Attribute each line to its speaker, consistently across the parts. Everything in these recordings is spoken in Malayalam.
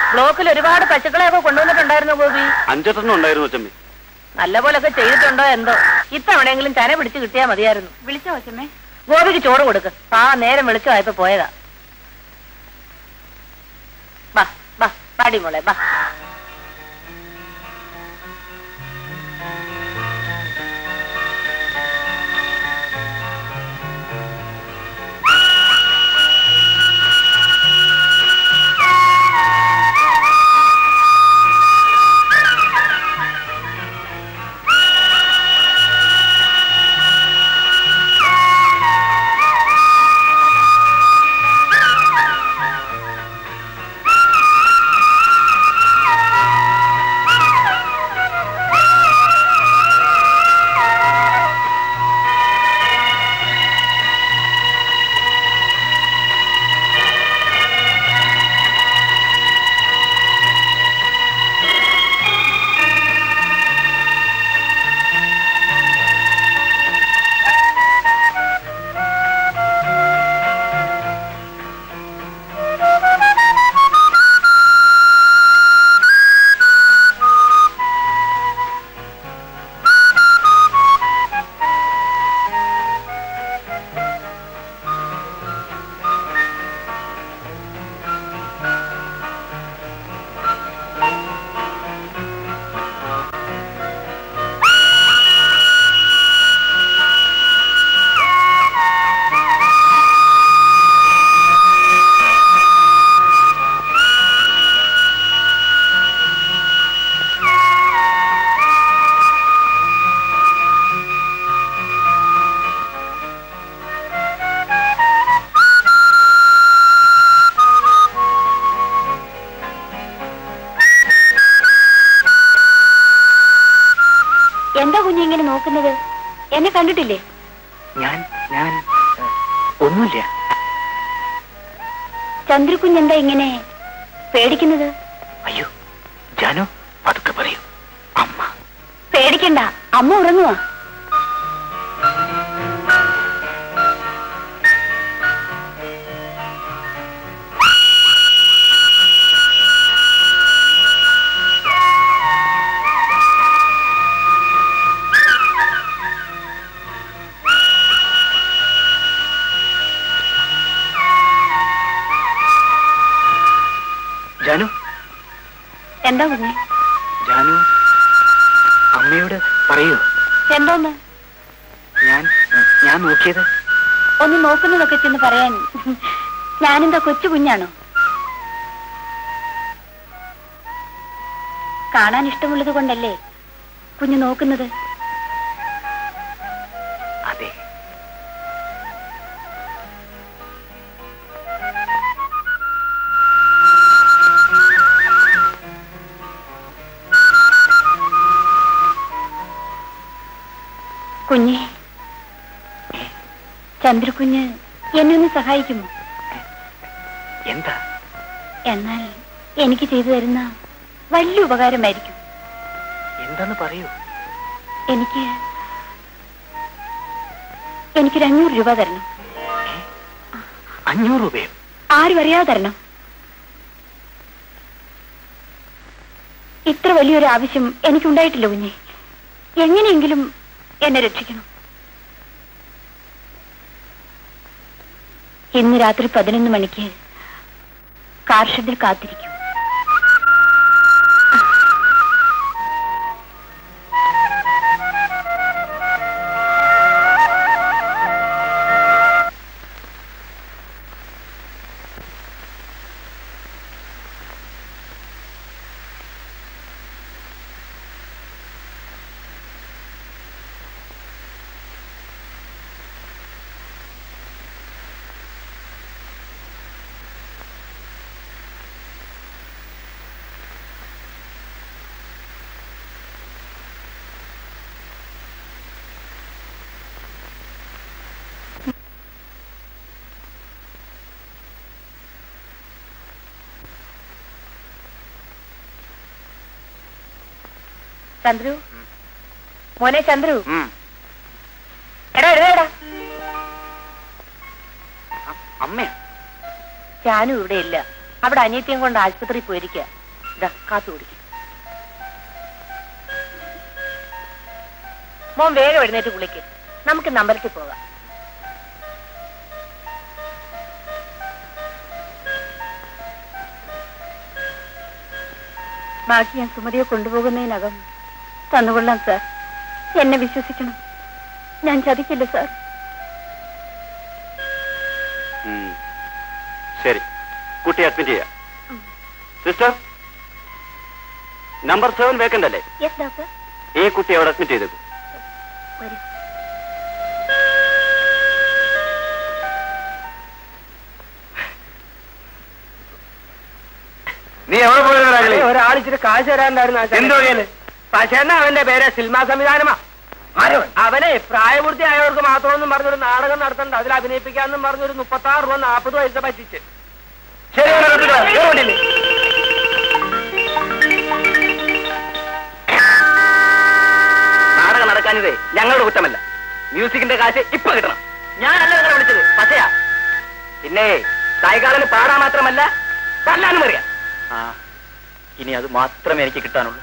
Speaker 1: ബ്ലോക്കിൽ ഒരുപാട് പശുക്കളെയൊക്കെ കൊണ്ടുവന്നിട്ടുണ്ടായിരുന്നു ഗോപി
Speaker 2: അഞ്ചെട്ടെണ്ണം ഉണ്ടായിരുന്നു അച്ഛമ്മേ
Speaker 1: നല്ല പോലൊക്കെ ചെയ്തിട്ടുണ്ടോ എന്തോ ഇത്തവണയെങ്കിലും ചന പിടിച്ച് കിട്ടിയാ മതിയായിരുന്നു
Speaker 3: വിളിച്ചോ കൊച്ചമ്മേ
Speaker 1: ഗോപിക്ക് ചോറ് കൊടുക്ക് ആ നേരം വെളിച്ചമായപ്പോ പോയതാ ബാ ബാ പാടി മോളെ ബാ
Speaker 3: എന്താ കുഞ്ഞു ഇങ്ങനെ നോക്കുന്നത് എന്നെ കണ്ടിട്ടില്ലേ
Speaker 4: ഞാൻ ഞാൻ ഏ, ഒന്നുമില്ല
Speaker 3: ചന്ദ്രകുഞ്ഞ് എന്താ ഇങ്ങനെ പേടിക്കുന്നത്
Speaker 4: അയ്യോ ജാനു പതുക്കെ പറയൂ അമ്മ
Speaker 3: പേടിക്കണ്ട അമ്മ ഉറങ്ങുവാ
Speaker 4: ജാനു
Speaker 3: എന്താ കുഞ്ഞെ
Speaker 4: ജാനു അമ്മയോട് പറയൂ
Speaker 3: എന്തോന്ന്
Speaker 4: ഞാൻ ഞാൻ നോക്കിയത്
Speaker 3: ഒന്ന് നോക്കുന്നതൊക്കെ ചെന്ന് പറയാൻ ഞാനെന്താ കൊച്ചു കുഞ്ഞാണോ കാണാൻ ഇഷ്ടമുള്ളത് കൊണ്ടല്ലേ കുഞ്ഞു നോക്കുന്നത്
Speaker 4: അതെ
Speaker 3: കുഞ്ഞെ ചന്ദ്രകുഞ്ഞ് എന്നെ ഒന്ന് സഹായിക്കുമോ
Speaker 4: എന്താ
Speaker 3: എന്നാൽ എനിക്ക് ചെയ്തു തരുന്ന വലിയ ഉപകാരമായിരിക്കും
Speaker 4: എന്താന്ന് പറയൂ
Speaker 3: എനിക്ക് എനിക്കൊരു അഞ്ഞൂറ് രൂപ തരണം
Speaker 4: അഞ്ഞൂറ് രൂപയോ
Speaker 3: ആരും അറിയാതെ തരണം ഇത്ര വലിയൊരു ആവശ്യം എനിക്കുണ്ടായിട്ടില്ല കുഞ്ഞെ എങ്ങനെയെങ്കിലും എന്നെ രക്ഷിക്കണം ഇന്ന് രാത്രി പതിനൊന്ന് മണിക്ക് കാർ ഷെഡിൽ കാത്തിരിക്കും
Speaker 1: ചന്ദ്രു മോനെ ചന്ദ്രു
Speaker 4: ഉം.
Speaker 1: എടാ എഴുതേടാ
Speaker 4: അ- അമ്മയാ
Speaker 1: ഞാനും ഇവിടെ ഇല്ല അവിടെ അനിയത്തിയും കൊണ്ട് ആശുപത്രിയിൽ പോയിരിക്കുക ഇതാ കാത്തു കുടിക്കും മോൻ വേഗം എഴുന്നേറ്റ് കുളിക്ക് നമുക്ക് നമ്പരത്തിൽ പോകാം
Speaker 3: ബാക്കി ഞാൻ സുമതിയെ കൊണ്ടുപോകുന്നതിനകം തന്നുകൊള്ളാം സാർ എന്നെ വിശ്വസിക്കണം ഞാൻ ചതിക്കില്ല സാർ
Speaker 2: ഉം. ശരി കുട്ടി അഡ്മിറ്റ് ചെയ്യാം സിസ്റ്റർ നമ്പർ സെവൻ വേക്കൻ്റ് അല്ലേ
Speaker 3: യെസ് ഡോക്ടർ
Speaker 2: ഈ കുട്ടി അവിടെ അഡ്മിറ്റ് ചെയ്തേക്കും
Speaker 3: വരൂ
Speaker 2: നീ എവിടെ പോയത്
Speaker 5: ഒരാൾ ഇച്ചിരി കാശ് തരാണ്ടായിരുന്നു
Speaker 2: എന്ത് വഴിയല്ലേ?
Speaker 5: പക്ഷേ എന്നാ അവന്റെ പേര് സിനിമാ സംവിധാനമാ അവനെ പ്രായപൂർത്തിയായവർക്ക് മാത്രമൊന്നും പറഞ്ഞൊരു നാടകം നടത്തണ്ട അതിൽ അഭിനയിപ്പിക്കാന്നും പറഞ്ഞൊരു മുപ്പത്തി ആറ് രൂപ നാൽപ്പത് പൈസ പറ്റിച്ച്
Speaker 2: ശരി അവിടെ നിർത്തിക്കോ. കേറ് വണ്ടിയിൽ. നാടകം നടക്കാനിതേ ഞങ്ങളുടെ കുറ്റമല്ല മ്യൂസിക്കിന്റെ കാശ് ഇപ്പൊ കിട്ടണം ഞാനല്ല നിങ്ങളെ വിളിച്ചത് പച്ചയാ പിന്നെ സായികാലന് പാടാൻ മാത്രമല്ല തല്ലാനും അറിയാം ആ ഇനി അത് മാത്രമേ എനിക്ക് കിട്ടാനുള്ളൂ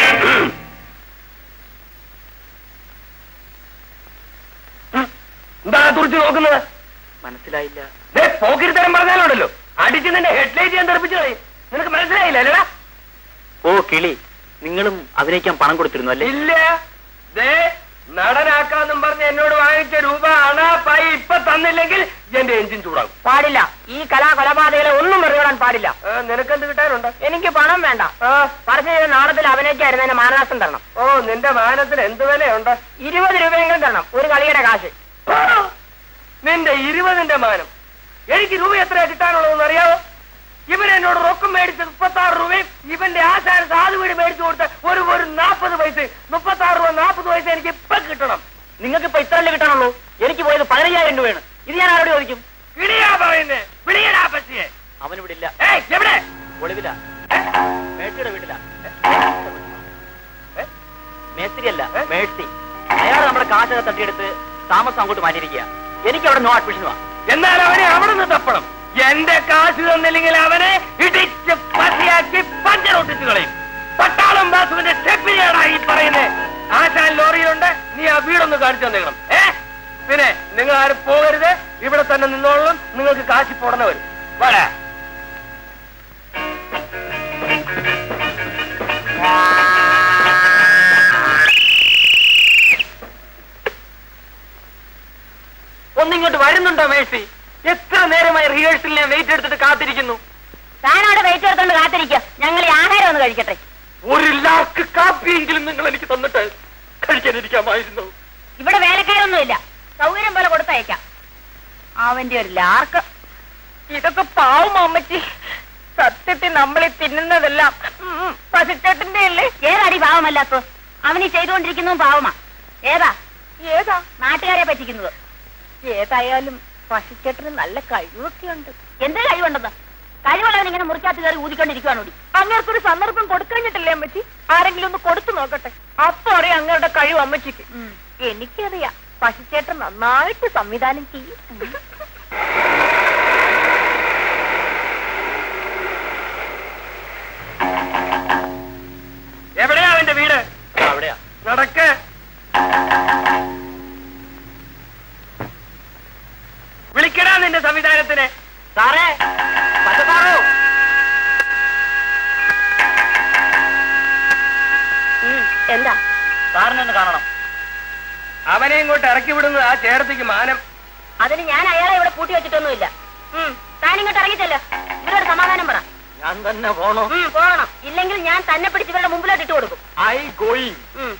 Speaker 5: എന്താ തുറച്ചു നോക്കുന്നത്
Speaker 2: മനസ്സിലായില്ല
Speaker 5: പോക്കിരിത്തരം പറഞ്ഞാലുണ്ടല്ലോ അടിച്ച് നിന്റെ ഹെഡ്ലൈറ്റ് ഞാൻ തെറിപ്പിച്ചു കളയും നിനക്ക് മനസ്സിലായില്ല അല്ലടാ
Speaker 2: ഓ കിളി നിങ്ങളും അഭിനയിക്കാൻ പണം കൊടുത്തിരുന്നു അല്ലേ
Speaker 5: ഇല്ല ദേ നടനാക്കാന്നും പറഞ്ഞ് എന്നോട് വാങ്ങിച്ച രൂപ അണ പൈ ഇപ്പൊ തന്നില്ലെങ്കിൽ എന്റെ എഞ്ചിൻ ചൂടാകും
Speaker 1: പാടില്ല ഈ കലാ കൊലപാതകളെ ഒന്നും വെറുതെ പാടില്ല
Speaker 5: ആ, നിനക്കെന്ത് കിട്ടാനുണ്ട്
Speaker 1: എനിക്ക് പണം വേണ്ട
Speaker 5: ആ,
Speaker 1: പറഞ്ഞു ചെയ്ത നാടകത്തിൽ അഭിനയിക്കായിരുന്നതിന് മാനനാശം തരണം
Speaker 5: ഓ നിന്റെ മാനത്തിന് എന്ത് വിലയുണ്ട്
Speaker 1: ഇരുപത് രൂപയെങ്കിലും തരണം ഒരു കളിയുടെ കാശ്
Speaker 5: ആ, നിന്റെ ഇരുപതിന്റെ മാനം എനിക്ക് രൂപ എത്രയാ കിട്ടാനുള്ളതെന്ന് അറിയാവോ ഇവൻ എന്നോട് റൊക്കം മേടിച്ച് മുപ്പത്തി ആറ് രൂപയും ഇവന്റെ ആശാന സാധു വീട് മേടിച്ചു കൊടുത്ത ഒരു ഒരു നാൽപ്പത് പൈസ മുപ്പത്തി ആറ് രൂപ നാൽപ്പത് പൈസ എനിക്ക് ഇപ്പൊ കിട്ടണം
Speaker 2: നിങ്ങൾക്ക് ഇപ്പൊ ഇത്രല്ലേ കിട്ടാനുള്ളൂ എനിക്ക് പോയത് പതിനയ്യായിരം രൂപയാണ് ഇത് ഞാൻ ആരോട് ചോദിക്കും
Speaker 5: കിളിയാ പറയുന്നേ വിളിയടാ പറ്റിയെ
Speaker 2: അവനിവിടെ ഇല്ല
Speaker 5: ഏയ് എവിടെ
Speaker 2: ഒളിവില മേഴ്സിയുടെ വീട്ടില മേസ്തിരിയല്ല മേഴ്സി അയാൾ നമ്മുടെ കാശൊക്കെ തട്ടിയെടുത്ത് താമസം അങ്ങോട്ട് മാറ്റിയിരിക്കുക എനിക്ക് അവിടെ നോ അഡ്മിഷനുവാ
Speaker 5: എന്നാൽ അവനെ അവിടെ നിന്ന് തപ്പണം എന്റെ കാശ് തന്നില്ലെങ്കിൽ അവനെ ഇടിച്ച് പതിയാക്കി പഞ്ചറൊട്ടിച്ചു കളയും പട്ടാളം ബാസുവിന്റെ സ്റ്റെപ്പിനെയാണ് ഈ പറയുന്നത് ആശാൻ ലോറിയിലുണ്ട് നീ ആ വീടൊന്ന് കാണിച്ചു തന്നേക്കണം ഏ പിന്നെ നിങ്ങൾ ആരും പോകരുത് ഇവിടെ തന്നെ നിന്നോളും നിങ്ങൾക്ക് കാശി പോടണ വരും വരാ
Speaker 2: ഒന്നിങ്ങോട്ട് വരുന്നുണ്ടോ മേഴ്സി എത്ര നേരമായി റിഹേഴ്സലിൽ ഞാൻ വെയിറ്റ് എടുത്തിട്ട് കാത്തിരിക്കുന്നു
Speaker 1: താനവിടെ വെയിറ്റ് എടുത്തോണ്ട് കാത്തിരിക്കുക ഞങ്ങൾ ഈ ആഹാരം ഒന്ന് കഴിക്കട്ടെ
Speaker 2: ഒരു ലാക്ക് കാപ്പിയെങ്കിലും നിങ്ങൾ എനിക്ക് തന്നിട്ട് കഴിക്കാനിരിക്കാമായിരുന്നു
Speaker 1: ഇവിടെ വേലക്കാരൊന്നുമില്ല സൗകര്യം പോലെ കൊടുത്തയക്കാം അവന്റെ ഒരു ലാർക്ക് ഇതൊക്കെ പാവം അമ്മച്ചി സത്യത്തിൽ നമ്മൾ തിന്നുന്നതെല്ലാം പശുച്ചേട്ടന്റെ അല്ലേ ഏതാടി പാവമല്ലാത്തോ അവനീ ചെയ്തുകൊണ്ടിരിക്കുന്നതും പാവമാ ഏതാ ഏതാ നാട്ടുകാരെ പറ്റിക്കുന്നത് ഏതായാലും പശുച്ചേട്ടന് നല്ല കഴിവൊക്കെ ഉണ്ട് എന്ത് കഴിവുണ്ടെന്ന് കഴിവുള്ളവൻ ഇങ്ങനെ മുറിക്കാത്ത കയറി ഊതിക്കൊണ്ടിരിക്കുവാണോടി അങ്ങേർക്കൊരു സന്ദർഭം കൊടുക്കഴിഞ്ഞിട്ടില്ലേ അമ്മച്ചി ആരെങ്കിലും ഒന്ന് കൊടുത്തു നോക്കട്ടെ അപ്പൊ അറിയാം അങ്ങയുടെ കഴിവ് അമ്മച്ചിക്ക് എനിക്കറിയാം പശുച്ചേട്ടൻ നന്നായിട്ട് സംവിധാനം ചെയ്യും
Speaker 5: എവിടെയാ അവന്റെ വീട്
Speaker 2: അവിടെയാ
Speaker 5: നടക്ക് വിളിക്കടാ നിന്റെ സംവിധാനത്തിന്
Speaker 2: സാറേ പച്ചസാറോ
Speaker 1: എന്താ
Speaker 2: സാറിനൊന്ന് കാണണം
Speaker 5: അവനെ ഇങ്ങോട്ട് ഇറക്കി വിടുന്നത് ആ ചേർത്തിക്ക് മാനം
Speaker 1: അതിന് ഞാൻ അയാളെ ഇവിടെ പൂട്ടി വെച്ചിട്ടൊന്നുമില്ല താൻ ഇങ്ങോട്ട് ഇറങ്ങിച്ചല്ല ഇവരോട് സമാധാനം പറ
Speaker 2: ഞാൻ തന്നെ പോണോ
Speaker 1: ഉം, പോകണം ഇല്ലെങ്കിൽ ഞാൻ തന്നെ പിടിച്ച് ഇവരുടെ മുമ്പിലോട്ട് ഇട്ട് കൊടുക്കും
Speaker 2: ഐ ഗോയിങ്
Speaker 1: ഉം.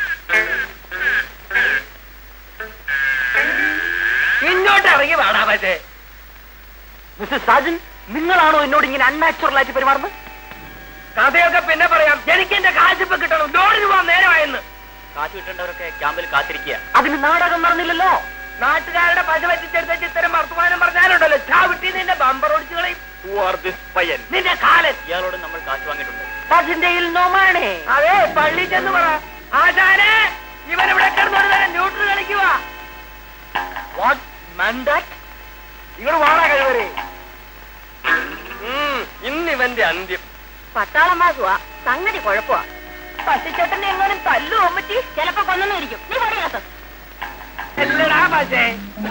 Speaker 5: ഇങ്ങോട്ട് ഇറങ്ങി വാടാ പക്ഷേ
Speaker 2: മിസ്റ്റർ സാജൻ നിങ്ങളാണോ എന്നോട് ഇങ്ങനെ അൺനാച്ചുറൽ ആയിട്ട് പെരുമാറുന്നത്
Speaker 5: കഥയൊക്കെ പിന്നെ പറയാം എനിക്ക് എന്റെ കാശിപ്പ് കിട്ടണം ലോറിന് പോകാൻ നേരമായെന്ന്
Speaker 2: കാശ് കിട്ടേണ്ടവരൊക്കെ ക്യാമ്പിൽ കാത്തിരിക്കുക അതിന് നാടകം നടന്നില്ലല്ലോ
Speaker 5: നാട്ടുകാരുടെ പശ പറ്റിച്ചെടുത്ത ഇത്തരം വർത്തമാനം പറഞ്ഞാലുണ്ടല്ലോ ചാവിട്ടി നിന്റെ ബമ്പർ ഓടിച്ചു കളയും
Speaker 2: Who are this പയ്യൻ
Speaker 5: നിന്റെ കാലൻ
Speaker 2: ഇയാളോട് നമ്മൾ കാശ് വാങ്ങിയിട്ടുണ്ട്
Speaker 5: അതിന്റെ നോമാണേ അതെ പള്ളി ചെന്ന് പറ ആശാനെ ഇവൻ ഇവിടെ കിടന്നൊരു തരം ന്യൂട്രൽ കളിക്കുക
Speaker 2: വാട്ട് മാൻഡാറ്റ് നിങ്ങൾ വാടാ കഴിവരെ
Speaker 5: ഇന്ന് ഇവന്റെ അന്ത്യം
Speaker 3: പട്ടാളം മാസുവാ സംഗതി കുഴപ്പമാ പട്ടിച്ചേട്ടനെ എങ്ങാനും തല്ലു അമ്മച്ചി ചിലപ്പോ കൊന്നു ഇരിക്കും നീ പറയാത്ത
Speaker 5: എല്ലടാ പശേ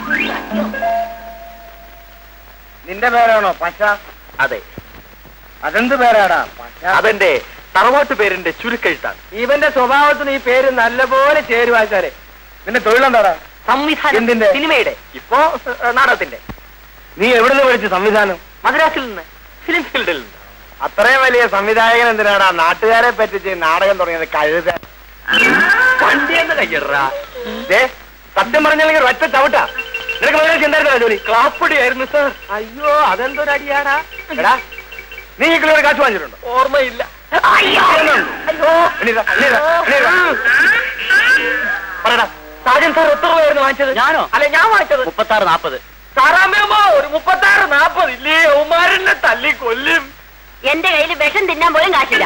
Speaker 5: നിന്റെ പേരാണോ പശ
Speaker 2: അതെ
Speaker 5: അതെന്ത് പേരാടാ പശ
Speaker 2: അതെന്റെ തറവാട്ട് പേരിന്റെ ചുരുക്കെഴുത്താണ്
Speaker 5: ഇവന്റെ സ്വഭാവത്തിന് ഈ പേര് നല്ലപോലെ ചേരുവാച്ചാരെ നിന്റെ തൊഴിലെന്താടാ
Speaker 2: സംവിധാനം
Speaker 5: എന്തിന്റെ?
Speaker 2: സിനിമയുടെ ഇപ്പോ ഏഹ്, നാടകത്തിന്റെ
Speaker 5: നീ എവിടെ നിന്ന് പഠിച്ചു സംവിധാനം
Speaker 2: മദ്രാസിൽ നിന്ന് ഫിലിം ഫീൽഡിൽ നിന്ന്
Speaker 5: അത്രയും വലിയ സംവിധായകൻ എന്തിനാടാ നാട്ടുകാരെ പറ്റിച്ച് നാടകം തുടങ്ങിയത് കഴുത
Speaker 2: വണ്ടിയെന്ന് കയ്യടാ
Speaker 5: ദേ, സത്യം പറഞ്ഞില്ലെങ്കിൽ ഒറ്റ ചവിട്ടാ നിനക്ക് മദ്രാസ് എന്തായിരുന്നോ ജോലി
Speaker 2: ക്ലാപ്പടിയായിരുന്നു സാർ
Speaker 5: അയ്യോ അതെന്തൊരു അടിയാടാ എടാ നീ ഈ കിലോ കാശ് വാങ്ങിച്ചിട്ടുണ്ടോ
Speaker 2: ഓർമ്മയില്ല
Speaker 5: അയ്യോ എണീറ്റാ, എണീറ്റാ, എണീറ്റാ. പറയടാ
Speaker 2: സാജൻ സാർ എത്ര രൂപയായിരുന്നു വാങ്ങിച്ചത് ഞാനോ അല്ല ഞാൻ വാങ്ങിച്ചത് മുപ്പത്താറ് നാപ്പത് സാറാമ്മയമ്മോ ഒരു മുപ്പത്താറ് നാപ്പത് ഇല്ലേ ഉമാരനെ തല്ലി കൊല്ലും
Speaker 3: എന്റെ കയ്യിൽ വിഷം തിന്നാൻ പോലും കാശില്ല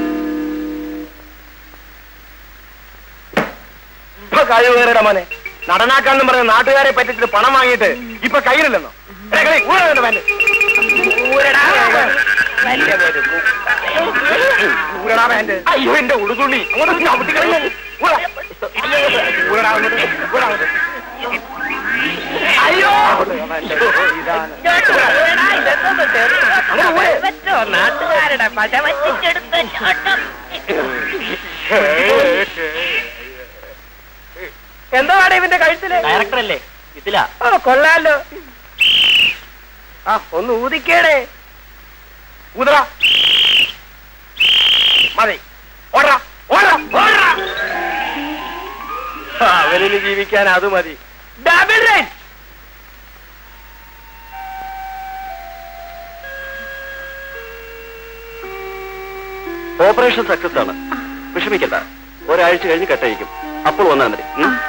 Speaker 5: ഇപ്പൊ കഴിവ് കയറിയുടെ മോനെ നടനാക്കാന്നും പറഞ്ഞ നാട്ടുകാരെ പറ്റിച്ചിട്ട് പണം വാങ്ങിയിട്ട് ഇപ്പൊ കയ്യിലില്ലെന്നോ എടാ, കളി, ഊരാ നിന്റെ പാന്റ്. ഊരടാ ഊരടാ പാന്റ്.
Speaker 2: അയ്യോ എന്റെ ഉടുതുണി
Speaker 5: അങ്ങോട്ട് ചവിട്ടിക്കളഞ്ഞു. ഊരാ. ഊരടാ അങ്ങോട്ട്. ഊരാ അങ്ങോട്ട്.
Speaker 2: അയ്യോ
Speaker 5: ഇതാണ്.
Speaker 1: നാട്ടുകാരുടെ പശ വച്ചിട്ടെടുത്ത ചോട്ടം
Speaker 5: എന്താണ് ഇവന്റെ കഴുത്തില്
Speaker 2: ഡയറക്ടർ അല്ലേ ഇതിലാ
Speaker 5: ഓ കൊള്ളാലോ ആ ഒന്ന് ഊതിക്കേടേ ഊതറ മതി ഓടറാ ഓടറാ ഓടറാ അവനിന് ജീവിക്കാൻ അത് മതി ഡബിൾ റൈറ്റ്
Speaker 2: ഓപ്പറേഷൻ സക്സസ് ആണ് വിഷമിക്കണ്ട ഒരാഴ്ച കഴിഞ്ഞ് കെട്ടഴിക്കും അപ്പോൾ വന്നാൽ മതി ഉം?